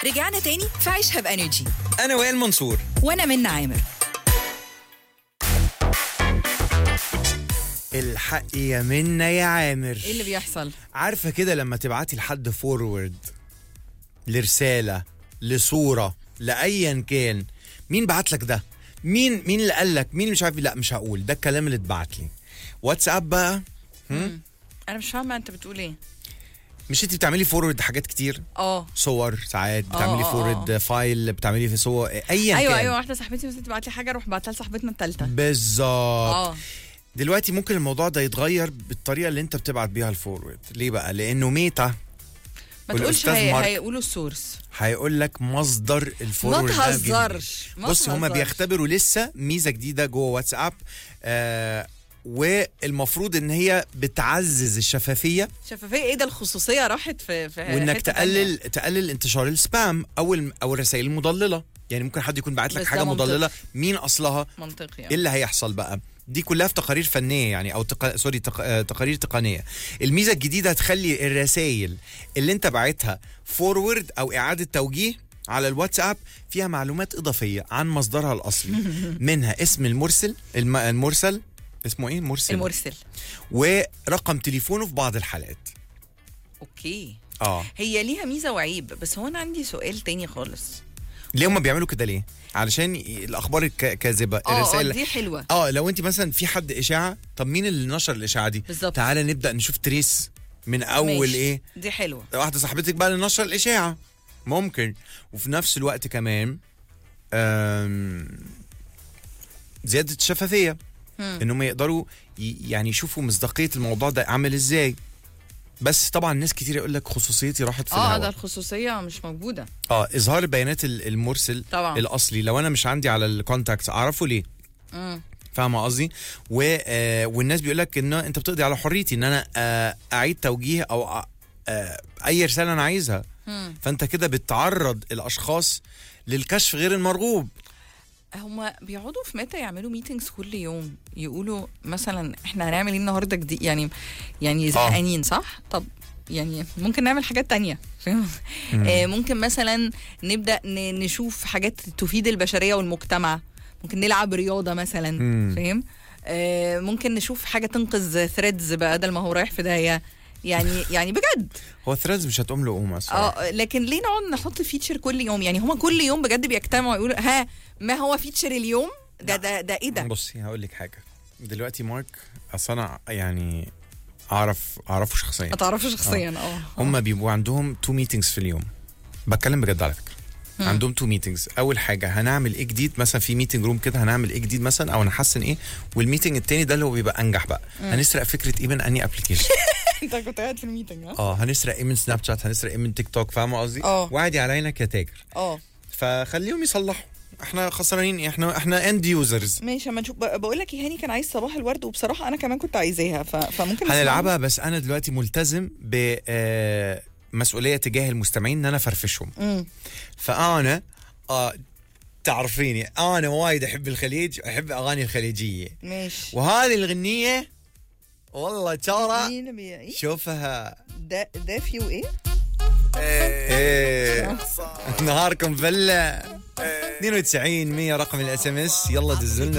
رجعنا تاني في عيشها بانرجي انا وائل منصور وانا من عامر الحق يا منا يا عامر ايه اللي بيحصل عارفه كده لما تبعتي لحد فورورد لرساله لصوره لايا كان مين بعت لك ده مين مين اللي قال لك مين مش عارف لا مش هقول ده الكلام اللي اتبعت لي واتساب بقى انا مش فاهمه انت بتقول ايه مش انت بتعملي فورورد حاجات كتير اه صور ساعات بتعملي آه، آه، فورورد فايل بتعملي في صور ايا ايوه كان ايوه واحده صاحبتي مثلا تبعت لي حاجه اروح بعتها لصاحبتنا الثالثه بالظبط اه دلوقتي ممكن الموضوع ده يتغير بالطريقه اللي انت بتبعت بيها الفورورد ليه بقى لانه ميتا ما تقولش والأستاذ هي... مارك. هيقولوا السورس هيقول لك مصدر ما الفورورد ده جنبي. تهزرش ما بص هما تهزرش. بيختبروا لسه ميزه جديده جوه واتساب آه والمفروض ان هي بتعزز الشفافيه شفافيه ايه ده الخصوصيه راحت في في وانك حتة تقلل تانية. تقلل انتشار السبام او الم- او الرسائل المضلله يعني ممكن حد يكون باعت لك بس حاجه ده منطقي. مضلله مين اصلها منطقي ايه آه. اللي هيحصل بقى دي كلها في تقارير فنيه يعني او تق... سوري تق... آه، تقارير تقنيه الميزه الجديده هتخلي الرسائل اللي انت باعتها فورورد او اعاده توجيه على الواتساب فيها معلومات اضافيه عن مصدرها الاصلي منها اسم المرسل الم... المرسل اسمه ايه المرسل المرسل ورقم تليفونه في بعض الحالات اوكي اه هي ليها ميزه وعيب بس هو انا عندي سؤال تاني خالص ليه هم بيعملوا كده ليه علشان ي- الاخبار الكاذبه اه اه الرسائل دي حلوه اه لو انت مثلا في حد اشاعه طب مين اللي نشر الاشاعه دي بالظبط. تعالى نبدا نشوف تريس من اول ماشي. ايه دي حلوه واحده صاحبتك بقى اللي نشر الاشاعه ممكن وفي نفس الوقت كمان آم، زياده الشفافيه مم. انهم يقدروا ي- يعني يشوفوا مصداقيه الموضوع ده عامل ازاي بس طبعا ناس كتير يقول لك خصوصيتي راحت في اه ده الهواء الخصوصيه مش موجوده اه اظهار البيانات ال- المرسل طبعا الاصلي لو انا مش عندي على الكونتاكت اعرفه ليه مم. فاهمه قصدي و آه والناس بيقول لك ان انت بتقضي على حريتي ان انا آه اعيد توجيه او آه اي رساله انا عايزها مم. فانت كده بتعرض الاشخاص للكشف غير المرغوب هما بيقعدوا في متى يعملوا ميتينجز كل يوم يقولوا مثلا احنا هنعمل ايه النهارده جديد يعني يعني زهقانين صح؟ طب يعني ممكن نعمل حاجات تانية فاهم؟ آه ممكن مثلا نبدا ن- نشوف حاجات تفيد البشريه والمجتمع ممكن نلعب رياضه مثلا مم. فاهم؟ آه ممكن نشوف حاجه تنقذ ثريدز بدل ما هو رايح في داهيه يعني يعني بجد هو ثريدز مش هتقوم له قومه الصراحة. اه لكن ليه نقعد نحط فيتشر كل يوم يعني هما كل يوم بجد بيجتمعوا يقولوا ها ما هو فيتشر اليوم ده ده ده ايه ده بصي هقول لك حاجه دلوقتي مارك اصل انا يعني اعرف اعرفه شخصيا اتعرفوا شخصيا اه هم بيبقوا عندهم تو ميتينجز في اليوم بتكلم بجد على فكره مم. عندهم تو ميتينجز اول حاجه هنعمل ايه جديد مثلا في ميتنج روم كده هنعمل ايه جديد مثلا او نحسن ايه والميتنج التاني ده اللي هو بيبقى انجح بقى هنسرق فكره ايه من اني ابلكيشن انت كنت قاعد في الميتنج ها اه هنسرق ايه من سناب شات هنسرق ايه من تيك توك فاهمه قصدي اه. وعدي على عينك يا تاجر اه فخليهم يصلحوا احنا خسرانين ايه احنا احنا اند يوزرز ماشي اما نشوف ب- بقول لك يا هاني كان عايز صباح الورد وبصراحه انا كمان كنت عايزاها ف... فممكن هنلعبها بس انا دلوقتي ملتزم ب آه، مسؤوليه تجاه المستمعين ان انا فرفشهم امم فانا آه تعرفيني انا وايد احب الخليج احب اغاني الخليجيه ماشي وهذه الغنيه والله ترى مين اللي بي- إيه؟ شوفها دا دافي وايه؟ ايه نهاركم فله 92 100 رقم الاس ام اس يلا دزلنا